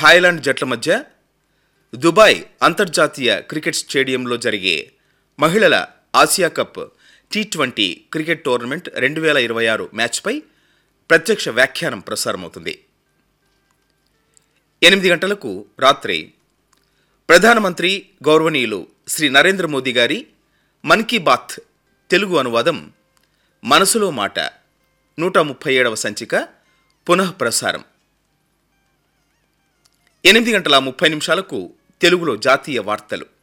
Thailand జట్ల మధ్య Dubai అంతర్జాతీయ క్రికెట్ స్టేడియంలో జరిగే మహిళల Asia cup T twenty cricket tournament రెండు వేల ఇరవై ఆరు మ్యాచ్పై ప్రత్యక్ష వ్యాఖ్యానం ప్రసారమవుతుంది ఎనిమిది గంటలకు రాత్రి ప్రధానమంత్రి గౌరవనీయులు శ్రీ నరేంద్ర మోదీ గారి మన్ కీ బాత్ తెలుగు అనువాదం మనసులో మాట నూట ముప్పై ఏడవ సంచిక పునః ప్రసారం ఎనిమిది గంటల ముప్పై నిమిషాలకు తెలుగులో జాతీయ వార్తలు